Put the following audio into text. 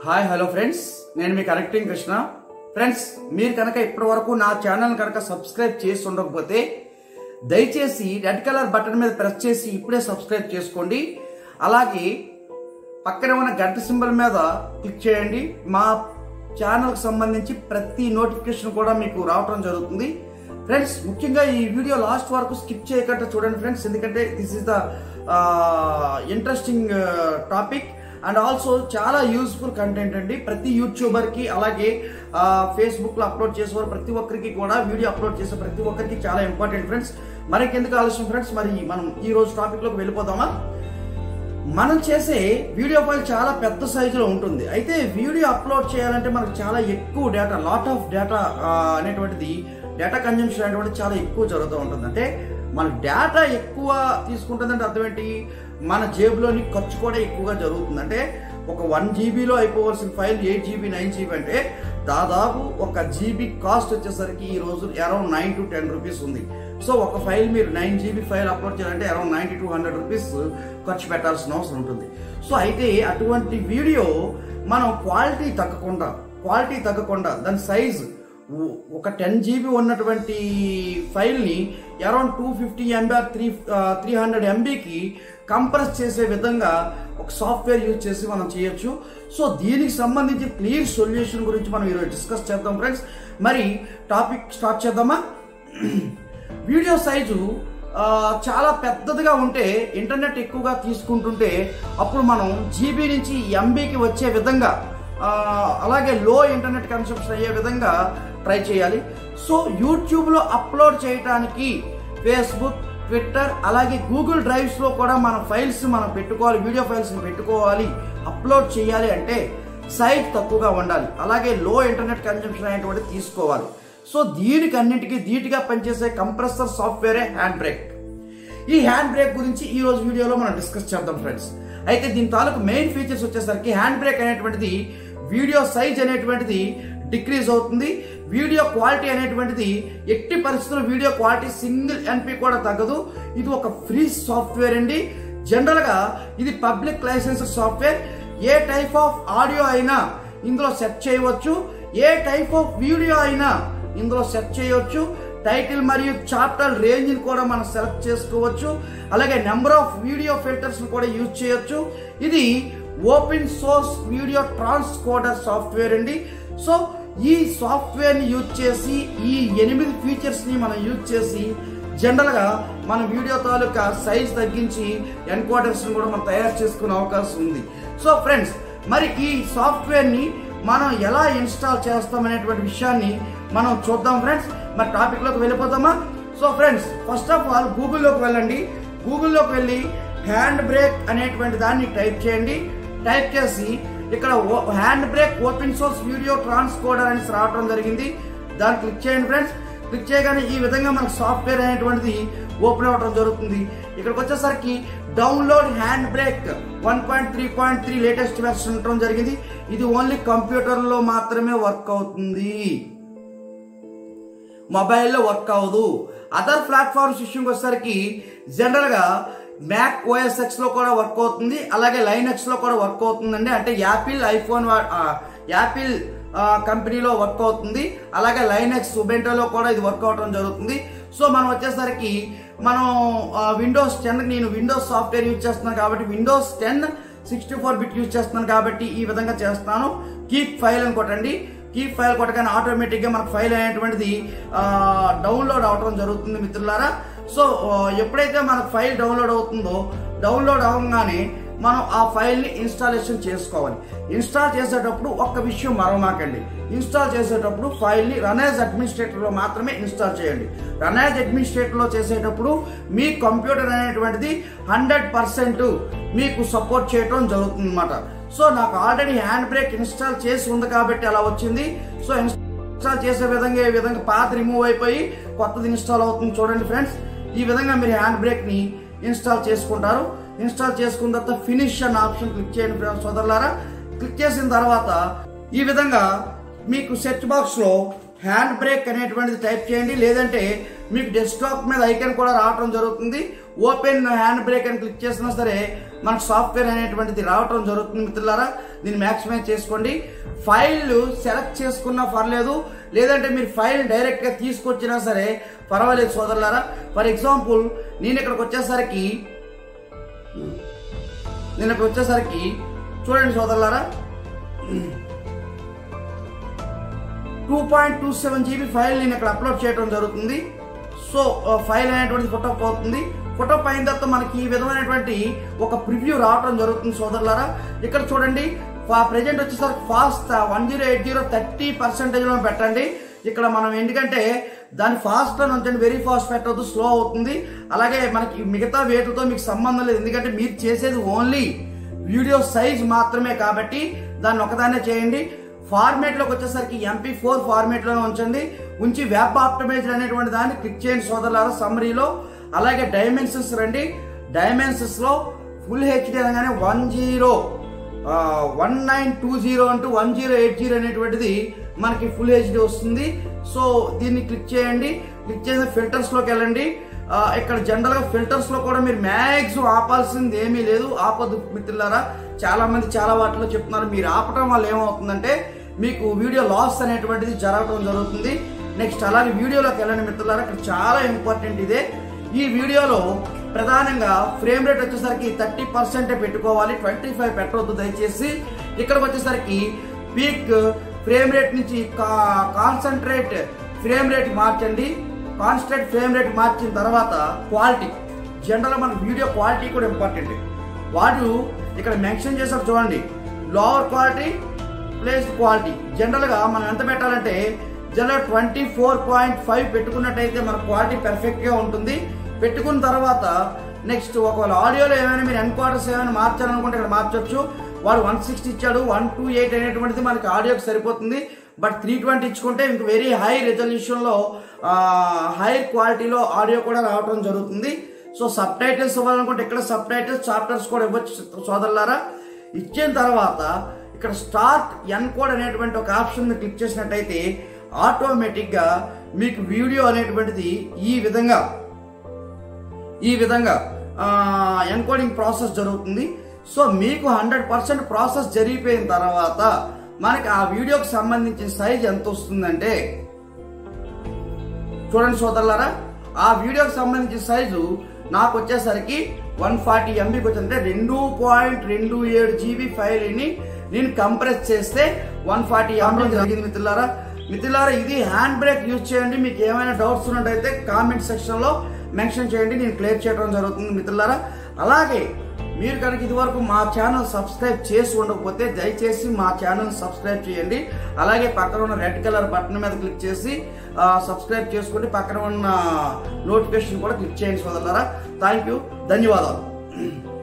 hi hello friends నేను మీ connecting Krishna friends మీరు కనుక ఇప్పటి వరకు నా ఛానల్ కనుక సబ్స్క్రైబ్ చేసి ఉండకపోతే దయచేసి రెడ్ కలర్ బటన్ మీద ప్రెస్ చేసి ఇప్పుడే సబ్స్క్రైబ్ చేసుకోండి అలాగే పక్కనే ఉన్న గంట సింబల్ మీద క్లిక్ చేయండి మా ఛానల్కి సంబంధించి ప్రతి నోటిఫికేషన్ కూడా మీకు రావటం జరుగుతుంది ఫ్రెండ్స్ ముఖ్యంగా ఈ వీడియో లాస్ట్ వరకు స్కిప్ చేయకుండా చూడండి ఫ్రెండ్స్ ఎందుకంటే this is the interesting topic and also చాలా యూస్ఫుల్ కంటెంట్ అండి ప్రతి యూట్యూబర్కి అలాగే ఫేస్బుక్లో అప్లోడ్ చేసేవారు ప్రతి ఒక్కరికి కూడా వీడియో అప్లోడ్ చేసే ప్రతి ఒక్కరికి చాలా ఇంపార్టెంట్ ఫ్రెండ్స్ మరికెందుకు ఆలస్యం ఫ్రెండ్స్ మరి మనం ఈ రోజు టాపిక్లోకి వెళ్ళిపోదామా మనం చేసే వీడియో ఫైల్ చాలా పెద్ద సైజులో ఉంటుంది అయితే వీడియో అప్లోడ్ చేయాలంటే మనకు చాలా ఎక్కువ డేటా లాట్ ఆఫ్ డేటా అనేటువంటిది డేటా కన్జంప్షన్ అనేటువంటిది చాలా ఎక్కువ జరుగుతూ ఉంటుంది అంటే మన డేటా ఎక్కువ తీసుకుంటుందంటే అర్థం ఏంటి మన జేబులోని ఖర్చు కూడా ఎక్కువగా జరుగుతుంది అంటే ఒక వన్ జీబీలో అయిపోవాల్సిన file eight GB nine GB అంటే దాదాపు ఒక జీబీ కాస్ట్ వచ్చేసరికి ఈ రోజు around nine to ten rupees ఉంది సో ఒక ఫైల్ మీరు నైన్ జీబీ ఫైల్ అప్లోడ్ చేయాలంటే around ninety to hundred rupees ఖర్చు పెట్టాల్సిన అవసరం ఉంటుంది సో అయితే అటువంటి వీడియో మనం క్వాలిటీ తగ్గకుండా క్వాలిటీ తగ్గకుండా దాని సైజ్ ఒక టెన్ జీబీ ఉన్నటువంటి ఫైల్ని around two fifty MB three three hundred ఎంబీకి కంప్రెస్ చేసే విధంగా ఒక సాఫ్ట్వేర్ యూజ్ చేసి మనం చేయొచ్చు సో దీనికి సంబంధించి క్లియర్ సొల్యూషన్ గురించి మనం ఈరోజు డిస్కస్ చేద్దాం ఫ్రెండ్స్ మరి టాపిక్ స్టార్ట్ చేద్దామా వీడియో సైజు ఆ, చాలా పెద్దదిగా ఉంటే ఇంటర్నెట్ ఎక్కువగా తీసుకుంటుంటే అప్పుడు మనం జీబీ నుంచి ఎంబీకి వచ్చే విధంగా ఆ, అలాగే లో ఇంటర్నెట్ కన్సంప్షన్ అయ్యే విధంగా ట్రై చేయాలి సో యూట్యూబ్లో అప్లోడ్ చేయడానికి ఫేస్బుక్ ట్విట్టర్ అలాగే గూగుల్ డ్రైవ్స్లో కూడా మన ఫైల్స్ మనం పెట్టుకోవాలి వీడియో ఫైల్స్ని పెట్టుకోవాలి అప్లోడ్ చేయాలి అంటే సైజ్ తక్కువగా ఉండాలి అలాగే లో ఇంటర్నెట్ కన్జంప్షన్ అనేటువంటి తీసుకోవాలి సో దీనికి అన్నిటికీ ధీటుగా పనిచేసే కంప్రెసర్ సాఫ్ట్వేరే హ్యాండ్ బ్రేక్ ఈ హ్యాండ్ బ్రేక్ గురించి ఈ రోజు వీడియోలో మనం డిస్కస్ చేద్దాం ఫ్రెండ్స్ అయితే దీని తాలూకు మెయిన్ ఫీచర్స్ వచ్చేసరికి హ్యాండ్ బ్రేక్ అనేటువంటిది వీడియో సైజ్ అనేటువంటిది డిక్రీజ్ అవుతుంది వీడియో క్వాలిటీ అనేటువంటిది ఎట్టి పరిస్థితుల్లో వీడియో క్వాలిటీ సింగిల్ ఎన్పి కూడా తగ్గదు ఇది ఒక ఫ్రీ సాఫ్ట్వేర్ అండి జనరల్ గా ఇది పబ్లిక్ లైసెన్స్ సాఫ్ట్వేర్ ఏ టైప్ ఆఫ్ ఆడియో అయినా ఇందులో సెట్ చేయవచ్చు ఏ టైప్ ఆఫ్ వీడియో అయినా ఇందులో సెట్ చేయవచ్చు టైటిల్ మరియు చాప్టర్ రేంజ్ కూడా మనం సెలెక్ట్ చేసుకోవచ్చు అలాగే నెంబర్ ఆఫ్ వీడియో ఫిల్టర్స్ కూడా యూజ్ చేయొచ్చు ఇది open source video transcoder software అండి సో ఈ సాఫ్ట్వేర్ ని యూజ్ చేసి ఈ ఎనిమిది ఫీచర్స్ ని మనం యూజ్ చేసి జనరల్ గా మన వీడియో తాలూకా సైజ్ తగ్గించి ఎన్కోడర్స్ కూడా మనం తయారు చేసుకునే అవకాశం ఉంది సో ఫ్రెండ్స్ మరి ఈ సాఫ్ట్వేర్ ని మనం ఎలా ఇన్స్టాల్ చేస్తామనేటువంటి విషయాన్ని మనం చూద్దాం ఫ్రెండ్స్ మరి టాపిక్ లోకి వెళ్ళిపోతామా so friends first of all గూగుల్లోకి వెళ్ళండి గూగుల్లోకి వెళ్ళి హ్యాండ్ బ్రేక్ అనేటువంటి దాన్ని టైప్ చేయండి టైప్ చేసి ఇక్కడ HandBrake open source video transcoder అనేసి రావడం జరిగింది దాన్ని క్లిక్ చేయండి ఫ్రెండ్స్ క్లిక్ చేయగానే ఈ విధంగా మనకు సాఫ్ట్వేర్ అనేటువంటిది ఓపెన్ అవ్వడం జరుగుతుంది ఇక్కడికి వచ్చేసరికి download HandBrake one point three point three latest version ఉండటం జరిగింది ఇది ఓన్లీ కంప్యూటర్లో మాత్రమే వర్క్ అవుతుంది మొబైల్లో వర్క్ అవ్వదు అదర్ ప్లాట్ఫామ్స్ విషయంకి వచ్చేసరికి జనరల్గా మ్యాక్ ఓఎస్ఎక్స్ లో కూడా వర్క్ అవుతుంది అలాగే లైనక్స్ లో కూడా వర్క్ అవుతుందండి అంటే యాపిల్ ఐఫోన్ యాపిల్ కంపెనీలో వర్క్ అవుతుంది అలాగే లైనక్స్ ఉబెంటోలో కూడా ఇది వర్క్ అవడం జరుగుతుంది సో మనం వచ్చేసరికి మనం విండోస్ టెన్ నేను విండోస్ సాఫ్ట్వేర్ యూజ్ చేస్తున్నాను కాబట్టి Windows ten sixty four bit use చేస్తున్నాను కాబట్టి ఈ విధంగా చేస్తాను కీప్ ఫైల్ అని కొట్టండి కీప్ ఫైల్ కొట్టగానే ఆటోమేటిక్గా మనకు ఫైల్ అనేటువంటిది డౌన్లోడ్ అవడం జరుగుతుంది మిత్రులారా సో ఎప్పుడైతే మనకు ఫైల్ డౌన్లోడ్ అవుతుందో డౌన్లోడ్ అవ్వగానే మనం ఆ ఫైల్ని ఇన్స్టాలేషన్ చేసుకోవాలి ఇన్స్టాల్ చేసేటప్పుడు ఒక్క విషయం మరవమాకండి ఇన్స్టాల్ చేసేటప్పుడు ఫైల్ని రనేజ్ అడ్మినిస్ట్రేటర్లో మాత్రమే ఇన్స్టాల్ చేయండి రనేజ్ అడ్మినిస్ట్రేటర్లో చేసేటప్పుడు మీ కంప్యూటర్ అనేటువంటిది హండ్రెడ్ పర్సెంట్ మీకు సపోర్ట్ చేయడం జరుగుతుంది అనమాట సో నాకు ఆల్రెడీ హ్యాండ్ బ్రేక్ ఇన్స్టాల్ చేసి ఉంది కాబట్టి అలా వచ్చింది సో ఇన్స్టాల్ చేసే విధంగా ఈ విధంగా పాత రిమూవ్ అయిపోయి కొత్తది ఇన్స్టాల్ అవుతుంది చూడండి ఫ్రెండ్స్ ఈ విధంగా మీరు హ్యాండ్ బ్రేక్ ని ఇన్స్టాల్ చేసుకుంటారు ఇన్స్టాల్ చేసుకున్న తర్వాత ఫినిష్ అన్న ఆప్షన్ క్లిక్ చేయండి ఫ్రెండ్స్ సోదరులారా క్లిక్ చేసిన తర్వాత ఈ విధంగా మీకు సెర్చ్ బాక్స్ లో హ్యాండ్ బ్రేక్ అనేటువంటిది టైప్ చేయండి లేదంటే మీకు డెస్క్టాప్ మీద ఐకాన్ కూడా రావడం జరుగుతుంది ఓపెన్ హ్యాండ్ బ్రేక్ అని క్లిక్ చేసినా సరే మనకు సాఫ్ట్వేర్ అనేటువంటిది రావటం జరుగుతుంది మిత్రులారా దీన్ని మ్యాక్సిమైజ్ చేసుకోండి ఫైల్ సెలెక్ట్ చేసుకున్నా పర్లేదు లేదంటే మీరు ఫైల్ డైరెక్ట్ గా తీసుకొచ్చినా సరే పర్వాలేదు సోదరులారా ఫర్ ఎగ్జాంపుల్ నేను ఇక్కడికి వచ్చేసరికి నేను ఇక్కడికి వచ్చేసరికి చూడండి సోదరులారా two point two seven GB file నేను ఇక్కడ అప్లోడ్ చేయడం జరుగుతుంది సో ఆ ఫైల్ అనేటువంటి ఫోటో పోతుంది ఫోటో పైన తర్వాత మనకి ఈ విధమైనటువంటి ఒక ప్రివ్యూ రావడం జరుగుతుంది సోదరులారా ఇక్కడ చూడండి ప్రెజెంట్ వచ్చేసరికి fast one zero eight zero thirty percentage లో పెట్టండి ఇక్కడ మనం ఎందుకంటే దాని ఫాస్ట్ లో ఉంచండి వెరీ ఫాస్ట్ పెట్టవద్దు స్లో అవుతుంది అలాగే మనకి మిగతా వేటుతో మీకు సంబంధం లేదు ఎందుకంటే మీరు చేసేది ఓన్లీ వీడియో సైజ్ మాత్రమే కాబట్టి దాన్ని ఒకదాన్నే చేయండి ఫార్మేట్ లోకి వచ్చేసరికి ఎంపీ ఫోర్ ఫార్మేట్ లోనే ఉంచండి ఉంచి వెబ్ ఆప్టమైజర్ అనేటువంటి దాన్ని క్లిక్ చేయండి సోదరులారా సమ్మరీలో అలాగే డైమెన్షన్స్ రండి డైమెన్షన్స్ లో ఫుల్ హెచ్డి అనగానే one zero one nine two zero అంటూ వన్ జీరో ఎయిట్ జీరో అనేటువంటిది మనకి ఫుల్ హెచ్డి వస్తుంది సో దీన్ని క్లిక్ చేయండి క్లిక్ చేసిన ఫిల్టర్స్ లోకి వెళ్ళండి ఆ, ఇక్కడ జనరల్ గా ఫిల్టర్స్ లో కూడా మీరు మ్యాక్సిమం ఆపాల్సింది ఏమీ లేదు ఆపదు మిత్రులారా చాలా మంది చాలా వాటిలో చెప్తున్నారు మీరు ఆపటం వల్ల ఏమవుతుందంటే మీకు వీడియో లాస్ అనేటువంటిది జరగడం జరుగుతుంది నెక్స్ట్ అలాగే వీడియోలోకి వెళ్ళండి మిత్రులారా ఇక్కడ చాలా ఇంపార్టెంట్ ఇదే ఈ వీడియోలో ప్రధానంగా ఫ్రేమ్ రేట్ వచ్చేసరికి థర్టీ పర్సెంట్ పెట్టుకోవాలి ట్వంటీ ఫైవ్ పెట్టవద్దు దయచేసి ఇక్కడికి వచ్చేసరికి పీక్ ఫ్రేమ్ రేట్ నుంచి కాన్సన్ట్రేట్ ఫ్రేమ్ రేట్ మార్చండి కాన్స్టెంట్ ఫ్రేమ్ రేట్ మార్చిన తర్వాత క్వాలిటీ జనరల్ మన వీడియో క్వాలిటీ కూడా ఇంపార్టెంట్ వాడు ఇక్కడ మెన్షన్ చేశారు చూడండి lower quality place quality general గా మనం ఎంత పెట్టాలంటే general twenty four point five పెట్టుకున్నట్టయితే మన క్వాలిటీ పెర్ఫెక్ట్ గా ఉంటుంది పెట్టుకున్న తర్వాత నెక్స్ట్ ఒకవేళ ఆడియోలో ఏమైనా మీరు ఎన్క్వార్టర్స్ ఏమైనా మార్చాలనుకుంటే ఇక్కడ మార్చొచ్చు వాడు వన్ సిక్స్టీ ఇచ్చాడు వన్ టూ ఎయిట్ అనేటువంటిది మనకి ఆడియోకి సరిపోతుంది బట్ త్రీ ట్వంటీ ఇచ్చుకుంటే ఇంక వెరీ హై రెజల్యూషన్ లో హై క్వాలిటీలో ఆడియో కూడా రావడం జరుగుతుంది సో సబ్ టైటిల్స్ ఇవ్వాలనుకుంటే ఇక్కడ సబ్ టైటిల్స్ చాప్టర్స్ కూడా ఇవ్వచ్చు సోదరులారా ఇచ్చిన తర్వాత ఇక్కడ స్టార్ట్ ఎన్ కోడ్ అనేటువంటి ఒక ఆప్షన్ ని క్లిక్ చేసినట్టయితే ఆటోమేటిక్ గా మీకు వీడియో అనేటువంటిది ఈ విధంగా ఈ విధంగా ఎన్కోడింగ్ ప్రాసెస్ జరుగుతుంది సో మీకు హండ్రెడ్ పర్సెంట్ ప్రాసెస్ జరిగిపోయిన తర్వాత మనకి ఆ వీడియోకి సంబంధించిన సైజ్ ఎంత వస్తుందంటే చూడండి సోదరులారా ఆ వీడియోకి సంబంధించిన సైజు నాకు వచ్చేసరికి వన్ ఫార్టీ ఎంబీకి వచ్చిందంటే రెండు పాయింట్ రెండు ఏడు జీబీ ఫైల్ని నేను కంప్రెస్ చేస్తే వన్ ఫార్టీ ఎంబీ జరిగింది మిత్రులారా మిత్రులారా ఇది హ్యాండ్ బ్రేక్ యూజ్ చేయండి మీకు ఏమైనా డౌట్స్ ఉన్నట్టయితే కామెంట్ సెక్షన్ లో మెన్షన్ చేయండి నేను క్లియర్ చేయడం జరుగుతుంది మిత్రులారా అలాగే మీరు కనుక ఇదివరకు మా ఛానల్ సబ్స్క్రైబ్ చేసి ఉండకపోతే దయచేసి మా ఛానల్ సబ్స్క్రైబ్ చేయండి అలాగే పక్కన ఉన్న రెడ్ కలర్ బటన్ మీద క్లిక్ చేసి ఆ, సబ్స్క్రైబ్ చేసుకోండి పక్కన ఉన్న నోటిఫికేషన్ కూడా క్లిక్ చేయండి సోదరులారా థ్యాంక్ యూ ధన్యవాదాలు